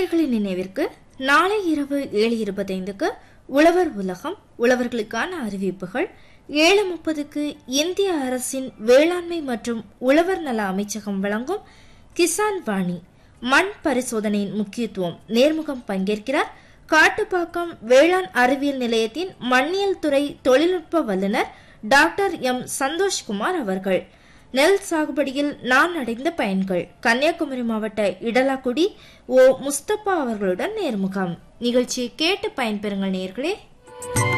நேயர்களின் நினைவிற்கு நாளை இரவு ஏழு இருபத்தைந்துக்கு உழவர் உலகம் உழவர்களுக்கான அறிவிப்புகள் ஏழு முப்பதுக்கு இந்திய அரசின் வேளாண்மை மற்றும் உழவர் நல அமைச்சகம் வழங்கும் கிசான் வாணி மண் பரிசோதனையின் முக்கியத்துவம் நேர்முகம் பங்கேற்கிறார் காட்டுப்பாக்கம் வேளாண் அறிவியல் நிலையத்தின் மண்ணியல் துறை தொழில்நுட்ப வல்லுநர் டாக்டர் எம் சந்தோஷ்குமார் அவர்கள் நெல் சாகுபடியில் நான் அடைந்த பயன்கள் கன்னியாகுமரி மாவட்ட இடலாக்குடி ஓ முஸ்தபா அவர்களுடன் நேர்முகம் நிகழ்ச்சியை கேட்டு பயன்பெறுங்கள் நேர்களே